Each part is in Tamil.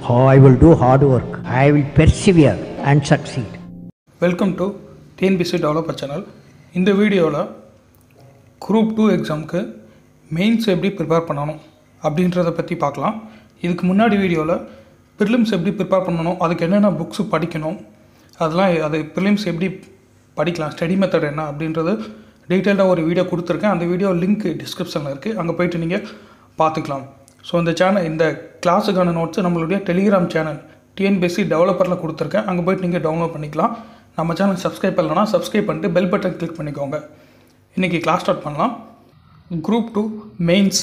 I will do hard work. I will persevere and succeed. Welcome to TNPSC developer channel இந்த வீடியோவில் குரூப் டூ எக்ஸாமுக்கு மெயின்ஸ் எப்படி ப்ரிப்பேர் பண்ணணும் அப்படின்றத பற்றி பார்க்கலாம் இதுக்கு முன்னாடி வீடியோவில் ப்ரிலிம்ஸ் எப்படி ப்ரிப்பேர் பண்ணணும் அதுக்கு என்னென்ன புக்ஸு படிக்கணும் அதெல்லாம் அது ப்ரிலிம்ஸ் எப்படி படிக்கலாம் ஸ்டடி மெத்தட் என்ன அப்படின்றது டீட்டெயில்டாக ஒரு வீடியோ கொடுத்துருக்கேன் அந்த வீடியோ லிங்க் டிஸ்கிரிப்ஷனில் இருக்குது அங்கே போயிட்டு நீங்கள் பார்த்துக்கலாம் ஸோ இந்த சேனல் இந்த கிளாஸுக்கான நோட்ஸ் நம்மளுடைய டெலிகிராம் சேனல் டிஎன்பிஎஸ்சி டெவலப்பரில் கொடுத்துருக்கேன் அங்கே போயிட்டு நீங்கள் டவுன்லோட் பண்ணிக்கலாம் நம்ம சேனல் சப்ஸ்கிரைப் பண்ணலன்னா சப்ஸ்கிரைப் பண்ணிட்டு பெல் பட்டன் கிளிக் பண்ணிக்கோங்க இன்றைக்கி கிளாஸ் ஸ்டார்ட் பண்ணலாம் குரூப் டூ மெயின்ஸ்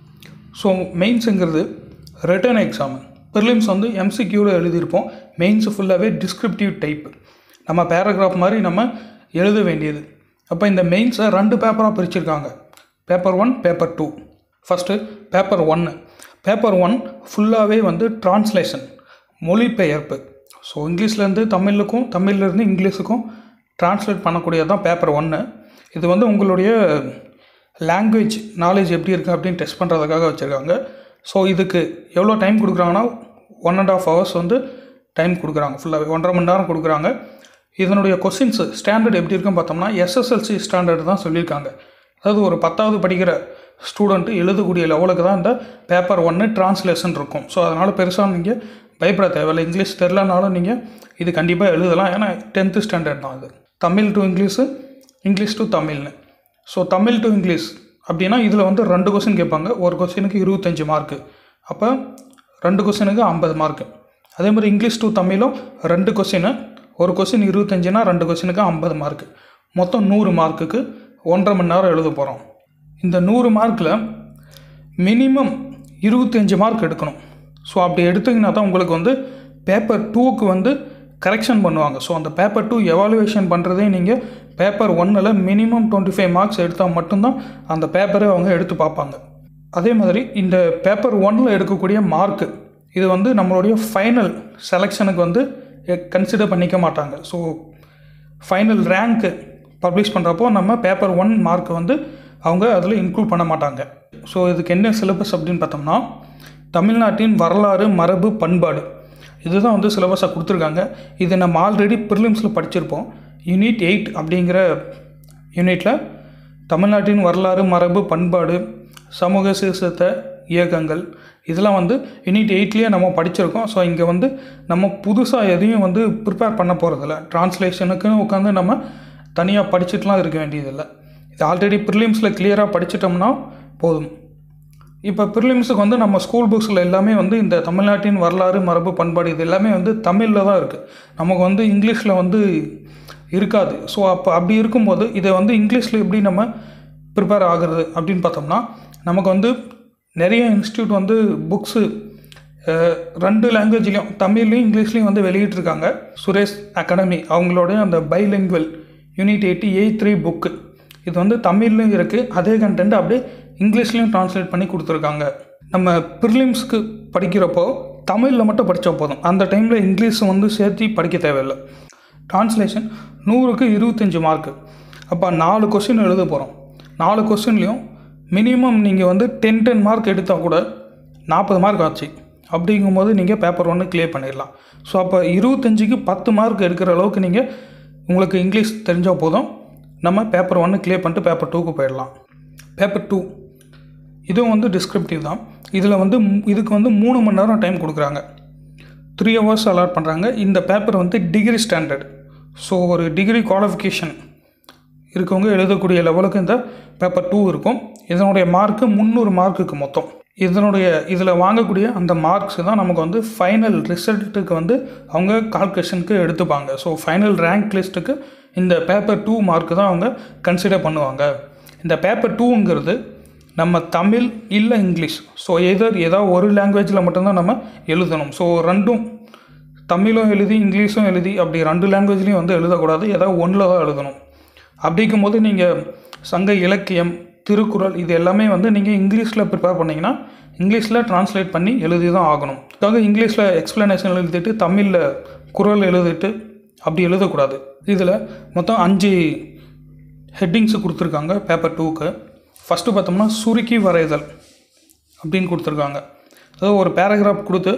ஸோ மெயின்ஸுங்கிறது ரிட்டன் எக்ஸாம் ப்ரிலிம்ஸ் வந்து எம்சிக்யூவில் எழுதியிருப்போம் மெயின்ஸ் ஃபுல்லாகவே டிஸ்கிரிப்டிவ் டைப் நம்ம பேராகிராஃப் மாதிரி நம்ம எழுத வேண்டியது அப்போ இந்த மெயின்ஸை ரெண்டு பேப்பராக பிரிச்சிருக்காங்க paper one paper two first paper ஒன்று பேப்பர் ஒன் ஃபுல்லாகவே வந்து ட்ரான்ஸ்லேஷன் மொழிபெயர்ப்பு ஸோ இங்கிலீஷ்லேருந்து தமிழுக்கும் தமிழ்லேருந்து இங்கிலீஷுக்கும் ட்ரான்ஸ்லேட் பண்ணக்கூடியது தான் பேப்பர் ஒன்று இது வந்து உங்களுடைய லாங்குவேஜ் நாலேஜ் எப்படி இருக்குது அப்படின்னு டெஸ்ட் பண்ணுறதுக்காக வச்சுருக்காங்க ஸோ இதுக்கு எவ்வளோ டைம் கொடுக்குறாங்கன்னா ஒன் அண்ட் ஆஃப் ஹவர்ஸ் வந்து டைம் கொடுக்குறாங்க ஃபுல்லாகவே ஒன்றரை மணி நேரம் கொடுக்குறாங்க இதனுடைய கொஸ்டின்ஸு ஸ்டாண்டர்ட் எப்படி இருக்குன்னு பார்த்தோம்னா எஸ்எஸ்எல்சி ஸ்டாண்டர்ட் தான் சொல்லியிருக்காங்க அதாவது ஒரு பத்தாவது படிக்கிற ஸ்டூடெண்ட்டு எழுதக்கூடிய லெவலுக்கு தான் இந்த பேப்பர் ஒன்று ட்ரான்ஸ்லேஷன் இருக்கும் ஸோ அதனால் பெருசாக நீங்கள் பயப்பட தேவையில்லை இங்கிலீஷ் தெரிலனாலும் நீங்கள் இது கண்டிப்பாக எழுதலாம் ஏன்னா டென்த்து ஸ்டாண்டர்ட் தான் அது Tamil to English English to தமிழ்னு ஸோ தமிழ் டு இங்கிலீஷ் அப்படின்னா இதில் வந்து ரெண்டு கொஸ்டின் கேட்பாங்க ஒரு கொஸ்டினுக்கு இருபத்தஞ்சி மார்க்கு அப்போ ரெண்டு கொஸ்டினுக்கு ஐம்பது மார்க்கு அதே மாதிரி இங்கிலீஷ் டு தமிழும் ரெண்டு கொஸ்டின் ஒரு கொஸ்டின் இருபத்தஞ்சுனா ரெண்டு கொஸ்டினுக்கு ஐம்பது மார்க்கு மொத்தம் நூறு மார்க்குக்கு ஒன்றரை மணி நேரம் எழுத போகிறோம் இந்த நூறு மார்க்கில் மினிமம் இருபத்தஞ்சி மார்க் எடுக்கணும் ஸோ அப்படி எடுத்தீங்கன்னா தான் உங்களுக்கு வந்து பேப்பர் டூக்கு வந்து கரெக்ஷன் பண்ணுவாங்க ஸோ அந்த பேப்பர் டூ எவாலுவேஷன் பண்ணுறதே நீங்கள் பேப்பர் ஒன்னில் மினிமம் டுவெண்ட்டி ஃபைவ் மார்க்ஸ் எடுத்தால் மட்டும்தான் அந்த பேப்பரை அவங்க எடுத்து பார்ப்பாங்க அதே மாதிரி இந்த பேப்பர் ஒன்னில் எடுக்கக்கூடிய மார்க்கு இது வந்து நம்மளுடைய ஃபைனல் செலெக்ஷனுக்கு வந்து கன்சிடர் பண்ணிக்க மாட்டாங்க ஸோ ஃபைனல் ரேங்க்கு பப்ளிஷ் பண்ணுறப்போ நம்ம பேப்பர் ஒன் மார்க் வந்து அவங்க அதில் இன்க்ளூட் பண்ண மாட்டாங்க ஸோ இதுக்கு என்ன சிலபஸ் அப்படின்னு பார்த்தோம்னா தமிழ்நாட்டின் வரலாறு மரபு பண்பாடு இதுதான் வந்து சிலபஸாக கொடுத்துருக்காங்க இது நம்ம ஆல்ரெடி ப்ரிலிம்ஸில் படிச்சிருப்போம் யூனிட் எயிட் அப்படிங்கிற யூனிட்டில் தமிழ்நாட்டின் வரலாறு மரபு பண்பாடு சமூக சீர்திருத்த இயக்கங்கள் இதெல்லாம் வந்து யூனிட் எயிட்லேயே நம்ம படிச்சிருக்கோம் ஸோ இங்கே வந்து நம்ம புதுசாக எதையும் வந்து ப்ரிப்பேர் பண்ண போகிறதில்ல ட்ரான்ஸ்லேஷனுக்குன்னு உட்காந்து நம்ம தனியாக படிச்சுட்டுலாம் இருக்க வேண்டியதில்லை இது ஆல்ரெடி ப்ரிலிம்ஸில் கிளியராக படிச்சிட்டோம்னா போதும் இப்போ ப்ரிலிம்ஸுக்கு வந்து நம்ம ஸ்கூல் புக்ஸில் எல்லாமே வந்து இந்த தமிழ்நாட்டின் வரலாறு மரபு பண்பாடு இது எல்லாமே வந்து தமிழில் தான் இருக்குது நமக்கு வந்து இங்கிலீஷில் வந்து இருக்காது ஸோ அப்போ அப்படி இருக்கும்போது இதை வந்து இங்கிலீஷில் எப்படி நம்ம ப்ரிப்பேர் ஆகுறது அப்படின்னு பார்த்தோம்னா நமக்கு வந்து நிறைய இன்ஸ்டியூட் வந்து புக்ஸு ரெண்டு லாங்குவேஜ்லேயும் தமிழ்லையும் இங்கிலீஷ்லேயும் வந்து வெளியிட்டிருக்காங்க சுரேஷ் அகாடமி அவங்களோட அந்த bilingual unit eighty eight three book இது வந்து தமிழ்லையும் இருக்குது அதே கண்டென்ட் அப்படியே இங்கிலீஷ்லேயும் ட்ரான்ஸ்லேட் பண்ணி கொடுத்துருக்காங்க நம்ம ப்ரிலிம்ஸ்க்கு படிக்கிறப்போ தமிழில் மட்டும் படித்தா போதும் அந்த டைமில் இங்கிலீஷ் வந்து சேர்த்து படிக்க தேவையில்லை ட்ரான்ஸ்லேஷன் நூறுக்கு இருபத்தஞ்சி மார்க்கு அப்போ நாலு கொஸ்டின் எழுத போகிறோம் நாலு கொஸ்டின்லேயும் மினிமம் நீங்கள் வந்து டென் டென் மார்க் எடுத்தால் கூட நாற்பது மார்க் ஆச்சு அப்படிங்கும்போது நீங்கள் பேப்பர் ஒன்று கிளியர் பண்ணிடலாம் ஸோ அப்போ இருபத்தஞ்சிக்கு பத்து மார்க் எடுக்கிற அளவுக்கு நீங்கள் உங்களுக்கு இங்கிலீஷ் தெரிஞ்சால் போதும் நம்ம பேப்பர் ஒன்று கிளியர் பண்ணிட்டு பேப்பர் டூக்கு போயிடலாம் பேப்பர் டூ இதுவும் வந்து டிஸ்கிரிப்டிவ் தான் இதில் வந்து இதுக்கு வந்து மூணு மணி நேரம் டைம் கொடுக்குறாங்க த்ரீ ஹவர்ஸ் அலாட் பண்ணுறாங்க இந்த பேப்பர் வந்து டிகிரி ஸ்டாண்டர்ட் ஸோ ஒரு டிகிரி குவாலிஃபிகேஷன் இருக்கவங்க எழுதக்கூடிய லெவலுக்கு இந்த பேப்பர் டூ இருக்கும் இதனுடைய மார்க்கு முந்நூறு மார்க்குக்கு மொத்தம் இதனுடைய இதில் வாங்கக்கூடிய அந்த மார்க்ஸ் தான் நமக்கு வந்து ஃபைனல் ரிசல்ட்டுக்கு வந்து அவங்க கால்குலேஷனுக்கு எடுத்துப்பாங்க ஸோ ஃபைனல் ரேங்க் லிஸ்ட்டுக்கு இந்த பேப்பர் டூ மார்க்கு தான் அவங்க கன்சிடர் பண்ணுவாங்க இந்த பேப்பர் டூங்கிறது நம்ம தமிழ் இல்லை இங்கிலீஷ் ஸோ எதர் ஏதாவது ஒரு லாங்குவேஜில் மட்டும்தான் நம்ம எழுதணும் ஸோ ரெண்டும் தமிழும் எழுதி இங்கிலீஷும் எழுதி அப்படி ரெண்டு லாங்குவேஜ்லேயும் வந்து எழுதக்கூடாது ஏதாவது ஒன்றில் தான் எழுதணும் அப்படிங்கும் போது நீங்கள் சங்க இலக்கியம் திருக்குறள் இது எல்லாமே வந்து நீங்கள் இங்கிலீஷில் ப்ரிப்பேர் பண்ணிங்கன்னா இங்கிலீஷில் ட்ரான்ஸ்லேட் பண்ணி எழுதி தான் ஆகணும் அதுக்காக இங்கிலீஷில் எக்ஸ்ப்ளனேஷன் எழுதிட்டு தமிழில் குரல் எழுதிட்டு அப்படி எழுதக்கூடாது இதில் மொத்தம் அஞ்சு ஹெட்டிங்ஸ் கொடுத்துருக்காங்க பேப்பர் டூக்கு ஃபஸ்ட்டு பார்த்தோம்னா சுருக்கி வரைதல் அப்படின்னு கொடுத்துருக்காங்க அதாவது ஒரு பேராகிராஃப் கொடுத்து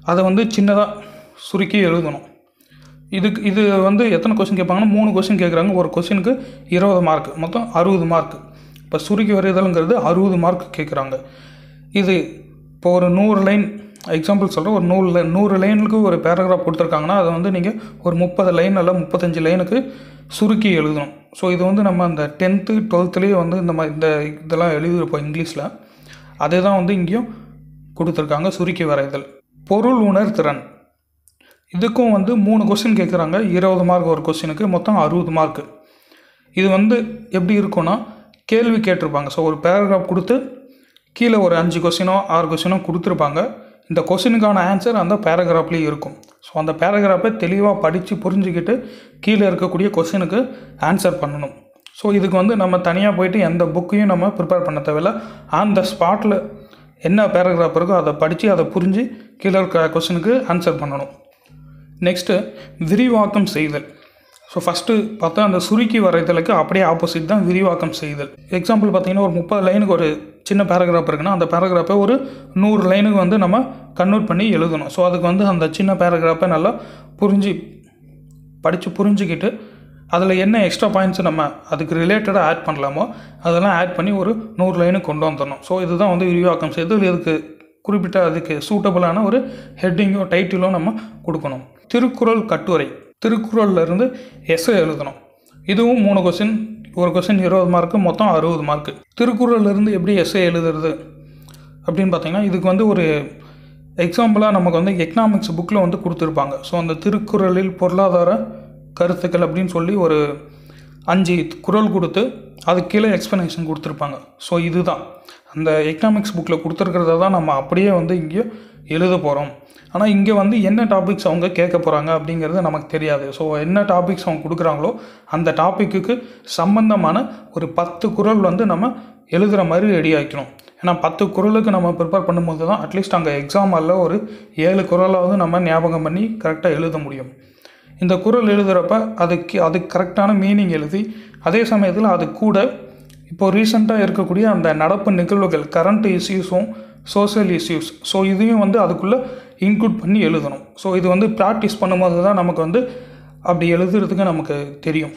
அதை வந்து சின்னதாக சுருக்கி எழுதணும் இதுக்கு இது வந்து எத்தனை கொஸ்டின் கேட்பாங்கன்னா மூணு கொஸ்டின் கேட்குறாங்க ஒரு கொஸ்டினுக்கு இருபது மார்க் மொத்தம் அறுபது மார்க் இப்போ சுருக்கி வரைதல்ங்கிறது அறுபது மார்க் கேட்குறாங்க இது இப்போ ஒரு நூறு லைன் எக்ஸாம்பிள் சொல்கிறேன் ஒரு நூறு லைன் நூறு லைனுக்கு ஒரு பேராகிராஃப் கொடுத்துருக்காங்கன்னா அதை வந்து நீங்கள் ஒரு முப்பது லைன் அல்ல முப்பத்தஞ்சு லைனுக்கு சுருக்கி எழுதணும் ஸோ இது வந்து நம்ம அந்த டென்த்து டுவெல்த்துலேயே வந்து இந்த மாதிரி இந்த இதெல்லாம் எழுதியிருப்போம் இங்கிலீஷில் அதே தான் வந்து இங்கேயும் கொடுத்துருக்காங்க சுருக்கி வரைதல் பொருள் உணர் திறன் இதுக்கும் வந்து மூணு கொஸ்டின் கேட்குறாங்க இருபது மார்க் ஒரு கொஸ்டினுக்கு மொத்தம் அறுபது மார்க்கு இது வந்து எப்படி இருக்கும்னா கேள்வி கேட்டிருப்பாங்க ஸோ ஒரு பேராகிராஃப் கொடுத்து கீழே ஒரு அஞ்சு கொஸ்டினோ ஆறு கொஸ்டினோ கொடுத்துருப்பாங்க இந்த கொஸ்டினுக்கான ஆன்சர் அந்த பேராகிராஃப்லேயே இருக்கும் ஸோ அந்த பேராகிராஃபை தெளிவாக படித்து புரிஞ்சுக்கிட்டு கீழே இருக்கக்கூடிய கொஸ்டினுக்கு ஆன்சர் பண்ணணும் ஸோ இதுக்கு வந்து நம்ம தனியாக போயிட்டு எந்த புக்கையும் நம்ம ப்ரிப்பேர் பண்ண தேவையில்ல ஆன் த ஸ்பாட்டில் என்ன பேராகிராஃப் இருக்கோ அதை படித்து அதை புரிஞ்சு கீழே இருக்க கொஸ்டினுக்கு ஆன்சர் பண்ணணும் நெக்ஸ்ட்டு விரிவாக்கம் செய்தல் ஸோ ஃபஸ்ட்டு பார்த்தா அந்த சுருக்கி வரைதலுக்கு அப்படியே ஆப்போசிட் தான் விரிவாக்கம் செய்தல் எக்ஸாம்பிள் பார்த்தீங்கன்னா ஒரு முப்பது லைனுக்கு ஒரு சின்ன பேராகிராஃப் இருக்குன்னா அந்த பேராகிராஃபை ஒரு நூறு லைனுக்கு வந்து நம்ம கன்வெர்ட் பண்ணி எழுதணும் ஸோ அதுக்கு வந்து அந்த சின்ன பேராகிராஃபை நல்லா புரிஞ்சு படித்து புரிஞ்சுக்கிட்டு அதில் என்ன எக்ஸ்ட்ரா பாயிண்ட்ஸ் நம்ம அதுக்கு ரிலேட்டடாக ஆட் பண்ணலாமோ அதெல்லாம் ஆட் பண்ணி ஒரு நூறு லைனுக்கு கொண்டு வந்துடணும் ஸோ இதுதான் வந்து விரிவாக்கம் செய்தல் இதுக்கு குறிப்பிட்ட அதுக்கு சூட்டபுளான ஒரு ஹெட்டிங்கோ டைட்டிலோ நம்ம கொடுக்கணும் திருக்குறள் கட்டுரை திருக்குறள்ல இருந்து எஸ்ஸை எழுதணும் இதுவும் மூணு கொஸ்டின் ஒரு கொஸ்டின் இருபது மார்க்கு மொத்தம் அறுபது மார்க்கு திருக்குறள்ல இருந்து எப்படி எஸ்ஸை எழுதுறது அப்படின்னு பார்த்தீங்கன்னா இதுக்கு வந்து ஒரு எக்ஸாம்பிளாக நமக்கு வந்து எக்கனாமிக்ஸ் புக்கில் வந்து கொடுத்துருப்பாங்க ஸோ அந்த திருக்குறளில் பொருளாதார கருத்துக்கள் அப்படின்னு சொல்லி ஒரு அஞ்சு குறள் கொடுத்து அதுக்கு கீழே எக்ஸ்ப்ளனேஷன் கொடுத்துருப்பாங்க ஸோ இதுதான் அந்த எக்கனாமிக்ஸ் புக்கில் கொடுத்துருக்கிறத தான் நம்ம அப்படியே வந்து இங்கே எழுத போகிறோம் ஆனால் இங்கே வந்து என்ன டாபிக்ஸ் அவங்க கேட்க போகிறாங்க அப்படிங்கிறது நமக்கு தெரியாது ஸோ என்ன டாபிக்ஸ் அவங்க கொடுக்குறாங்களோ அந்த டாப்பிக்கு சம்பந்தமான ஒரு பத்து குறள் வந்து நம்ம எழுதுகிற மாதிரி ரெடி ஆகிக்கணும் ஏன்னா பத்து குறளுக்கு நம்ம ப்ரிப்பேர் பண்ணும்போது தான் அட்லீஸ்ட் அங்கே எக்ஸாம் அல்ல ஒரு ஏழு குறளாவது நம்ம ஞாபகம் பண்ணி கரெக்டாக எழுத முடியும் இந்த குறள் எழுதுகிறப்ப அதுக்கு அதுக்கு கரெக்டான மீனிங் எழுதி அதே சமயத்தில் அது கூட இப்போ ரீசெண்டாக இருக்கக்கூடிய அந்த நடப்பு நிகழ்வுகள் கரண்ட் இஷ்யூஸும் சோஷியல் இஷ்யூஸ் ஸோ இதையும் வந்து அதுக்குள்ளே இன்க்ளூட் பண்ணி எழுதணும் ஸோ இது வந்து ப்ராக்டிஸ் பண்ணும்போது தான் நமக்கு வந்து அப்படி எழுதுறதுக்கு நமக்கு தெரியும்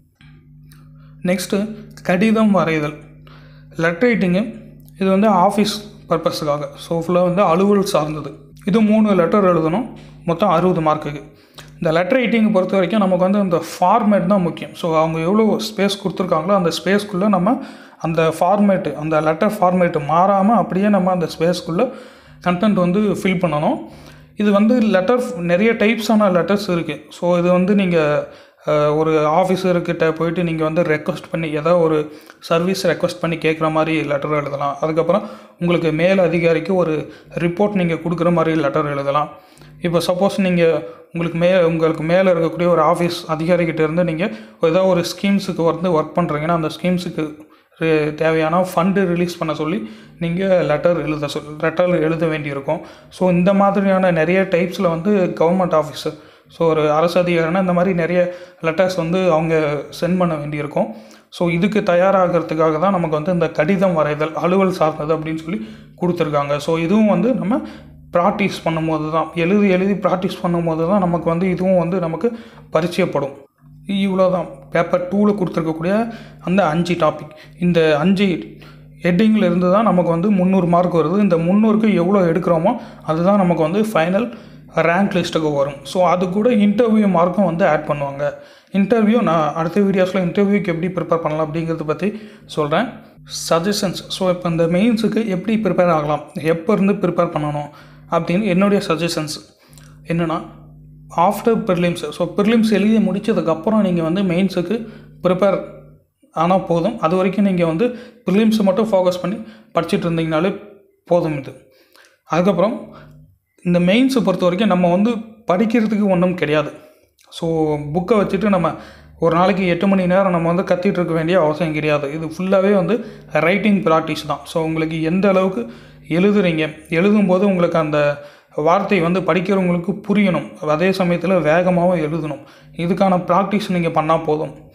நெக்ஸ்ட்டு கடிதம் வரைதல் லெட்டர் ரைட்டிங்கு இது வந்து ஆஃபீஸ் பர்பஸுக்காக ஸோ ஃபுல்லாக வந்து அலுவல் சார்ந்தது இது மூணு லெட்டர் எழுதணும் மொத்தம் அறுபது மார்க்குக்கு இந்த லெட்டர் ரைட்டிங் பொறுத்த வரைக்கும் நமக்கு வந்து அந்த ஃபார்மேட் தான் முக்கியம் ஸோ அவங்க எவ்வளோ ஸ்பேஸ் கொடுத்துருக்காங்களோ அந்த ஸ்பேஸ்க்குள்ளே நம்ம அந்த ஃபார்மேட்டு அந்த லெட்டர் ஃபார்மேட்டு மாறாமல் அப்படியே நம்ம அந்த ஸ்பேஸ்க்குள்ளே கண்டென்ட் வந்து ஃபில் பண்ணணும் இது வந்து லெட்டர் நிறைய டைப்ஸான லெட்டர்ஸ் இருக்குது ஸோ இது வந்து நீங்கள் ஒரு ஆஃபீஸர்கிட்ட போயிட்டு நீங்கள் வந்து ரெக்வஸ்ட் பண்ணி ஏதோ ஒரு சர்வீஸ் ரெக்வஸ்ட் பண்ணி கேட்குற மாதிரி லெட்டர் எழுதலாம் அதுக்கப்புறம் உங்களுக்கு மேல் அதிகாரிக்கு ஒரு ரிப்போர்ட் நீங்கள் கொடுக்குற மாதிரி லெட்டர் எழுதலாம் இப்போ சப்போஸ் நீங்கள் உங்களுக்கு மே உங்களுக்கு மேலே இருக்கக்கூடிய ஒரு ஆஃபீஸ் அதிகாரிகிட்ட இருந்து நீங்கள் ஏதோ ஒரு ஸ்கீம்ஸுக்கு வந்து ஒர்க் பண்ணுறீங்கன்னா அந்த ஸ்கீம்ஸுக்கு தேவையான ஃபண்டு ரிலீஸ் பண்ண சொல்லி நீங்கள் லெட்டர் எழுத சொல் லெட்டர் எழுத வேண்டியிருக்கும் ஸோ இந்த மாதிரியான நிறைய டைப்ஸில் வந்து கவர்மெண்ட் ஆஃபீஸர் ஸோ ஒரு அரசு அதிகாரினா இந்த மாதிரி நிறைய லெட்டர்ஸ் வந்து அவங்க சென்ட் பண்ண வேண்டியிருக்கும் ஸோ இதுக்கு தயாராகிறதுக்காக தான் நமக்கு வந்து இந்த கடிதம் வரைதல் அலுவல் சார்ந்தது அப்படின்னு சொல்லி கொடுத்துருக்காங்க ஸோ இதுவும் வந்து நம்ம ப்ராக்டிஸ் பண்ணும்போது தான் எழுதி எழுதி ப்ராக்டிஸ் பண்ணும்போது தான் நமக்கு வந்து இதுவும் வந்து நமக்கு பரிச்சயப்படும் இவ்வளோ தான் பேப்பர் டூவில் கொடுத்துருக்கக்கூடிய அந்த அஞ்சு டாபிக் இந்த அஞ்சு ஹெட்டிங்கில் இருந்து தான் நமக்கு வந்து முந்நூறு மார்க் வருது இந்த முந்நூறுக்கு எவ்வளோ எடுக்கிறோமோ அதுதான் நமக்கு வந்து ஃபைனல் ரேங்க் லிஸ்ட்டுக்கு வரும் ஸோ அது கூட இன்டர்வியூ மார்க்கும் வந்து ஆட் பண்ணுவாங்க இன்டர்வியூ நான் அடுத்த வீடியோஸில் இன்டர்வியூக்கு எப்படி ப்ரிப்பேர் பண்ணலாம் அப்படிங்கிறத பற்றி சொல்கிறேன் சஜஷன்ஸ் ஸோ இப்போ இந்த மெயின்ஸுக்கு எப்படி ப்ரிப்பேர் ஆகலாம் எப்போ இருந்து ப்ரிப்பேர் பண்ணணும் அப்படின்னு என்னுடைய சஜஷன்ஸ் என்னென்னா ஆஃப்டர் ப்ரிலிம்ஸ் ஸோ ப்ரிலிம்ஸ் எழுதி முடித்ததுக்கப்புறம் நீங்கள் வந்து மெயின்ஸுக்கு ப்ரிப்பேர் ஆனால் போதும் அது வரைக்கும் நீங்கள் வந்து ப்ரிலிம்ஸை மட்டும் ஃபோக்கஸ் பண்ணி படிச்சுட்டு இருந்தீங்கனாலே போதும் இது அதுக்கப்புறம் இந்த மெயின்ஸை பொறுத்த வரைக்கும் நம்ம வந்து படிக்கிறதுக்கு ஒன்றும் கிடையாது ஸோ புக்கை வச்சுட்டு நம்ம ஒரு நாளைக்கு எட்டு மணி நேரம் நம்ம வந்து கத்திட்டு இருக்க வேண்டிய அவசியம் கிடையாது இது ஃபுல்லாகவே வந்து ரைட்டிங் ப்ராக்டிஸ் தான் ஸோ உங்களுக்கு எந்த அளவுக்கு எழுதுறீங்க எழுதும்போது உங்களுக்கு அந்த வார்த்தை வந்து படிக்கிறவங்களுக்கு புரியணும் அதே சமயத்தில் வேகமாகவும் எழுதணும் இதுக்கான ப்ராக்டிஸ் நீங்கள் பண்ணால் போதும்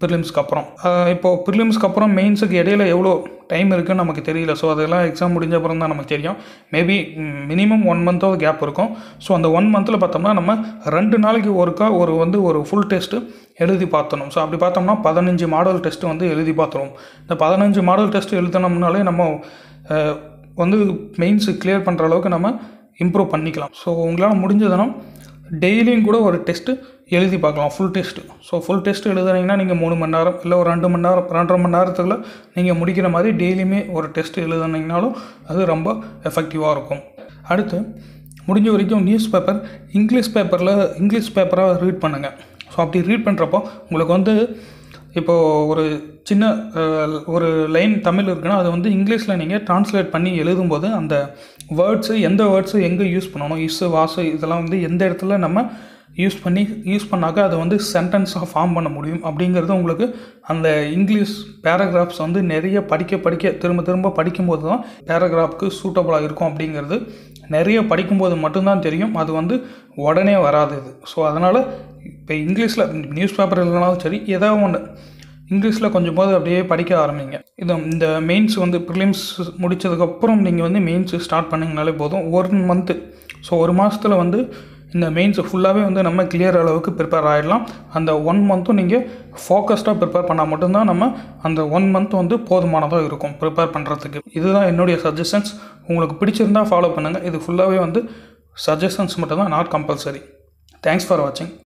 ப்ரிலிம்ஸ்க்கு அப்புறம் அஹ் இப்போ ப்ரிலிம்ஸ்க்கு அப்புறம் மெயின்ஸுக்கு இடையில எவ்வளோ டைம் இருக்குன்னு நமக்கு தெரியல ஸோ அதெல்லாம் எக்ஸாம் முடிஞ்ச அப்புறம் தான் நமக்கு தெரியும் மேபி மினிமம் ஒன் மந்த்தாவது கேப் இருக்கும் ஸோ அந்த ஒன் மந்தில் பார்த்தோம்னா நம்ம ரெண்டு நாளைக்கு ஒருக்கா ஒரு வந்து ஒரு ஃபுல் டெஸ்ட்டு எழுதி பார்த்தணும் ஸோ அப்படி பார்த்தோம்னா பதினஞ்சு மாடல் டெஸ்ட்டு வந்து எழுதி பார்த்துருவோம் இந்த பதினஞ்சு மாடல் டெஸ்ட் எழுதினோம்னாலே நம்ம அஹ், வந்து மெயின்ஸு கிளியர் பண்ணுற அளவுக்கு நம்ம இம்ப்ரூவ் பண்ணிக்கலாம் ஸோ உங்களால் முடிஞ்சதுன்னா டெய்லியும் கூட ஒரு டெஸ்ட்டு எழுதி பார்க்கலாம் full test so full test எழுதுனீங்கன்னா நீங்கள் மூணு மணி நேரம் இல்லை ஒரு ரெண்டு மணி நேரம் ரெண்டரை மணி நேரத்துக்குள்ள நீங்கள் முடிக்கிற மாதிரி டெய்லியுமே ஒரு டெஸ்ட் எழுதுனீங்கனாலும் அது ரொம்ப எஃபெக்டிவாக இருக்கும் அடுத்து முடிஞ்ச வரைக்கும் நியூஸ் பேப்பர் இங்கிலீஷ் பேப்பரில் இங்கிலீஷ் பேப்பராக ரீட் பண்ணுங்கள் ஸோ அப்படி ரீட் பண்ணுறப்போ உங்களுக்கு வந்து இப்போது ஒரு சின்ன அஹ், ஒரு லைன் தமிழ் இருக்குன்னா அதை வந்து இங்கிலீஷில் நீங்கள் ட்ரான்ஸ்லேட் பண்ணி எழுதும்போது அந்த வேர்ட்ஸு எந்த வேர்ட்ஸு எங்கே யூஸ் பண்ணணும் இஸ்ஸு வாசு இதெல்லாம் வந்து எந்த இடத்துல நம்ம யூஸ் பண்ணி யூஸ் பண்ணாக்க அதை வந்து சென்டென்ஸாக ஃபார்ம் பண்ண முடியும் அப்படிங்கிறது உங்களுக்கு அந்த இங்கிலீஷ் பேராகிராஃப்ஸ் வந்து நிறைய படிக்க படிக்க திரும்ப திரும்ப படிக்கும்போது தான் பேராகிராஃப்க்கு சூட்டபுளாக இருக்கும் அப்படிங்கிறது நிறைய படிக்கும்போது மட்டும்தான் தெரியும் அது வந்து உடனே வராது இது ஸோ அதனால் இப்போ இங்கிலீஷில் நியூஸ் பேப்பர் இல்லைனாலும் சரி ஏதாவது ஒன்று இங்கிலீஷில் கொஞ்சம் போது அப்படியே படிக்க ஆரம்பிங்க இது இந்த மெயின்ஸ் வந்து ப்ரிலிம்ஸ் முடித்ததுக்கப்புறம் நீங்கள் வந்து மெயின்ஸ் ஸ்டார்ட் பண்ணிங்கனாலே போதும் ஒரு மந்த்து ஸோ ஒரு மாதத்தில் வந்து இந்த மெயின்ஸ் ஃபுல்லாகவே வந்து நம்ம கிளியர் அளவுக்கு ப்ரிப்பேர் ஆகிடலாம் அந்த ஒன் மந்த்தும் நீங்கள் ஃபோக்கஸ்டாக ப்ரிப்பேர் பண்ணால் மட்டும்தான் நம்ம அந்த ஒன் மந்த் வந்து போதுமானதாக இருக்கும் ப்ரிப்பேர் பண்ணுறதுக்கு இதுதான் என்னுடைய சஜஷன்ஸ் உங்களுக்கு பிடிச்சிருந்தா ஃபாலோ பண்ணுங்கள் இது ஃபுல்லாகவே வந்து சஜஷன்ஸ் மட்டும்தான் நாட் கம்பல்சரி தேங்க்ஸ் ஃபார் வாட்சிங்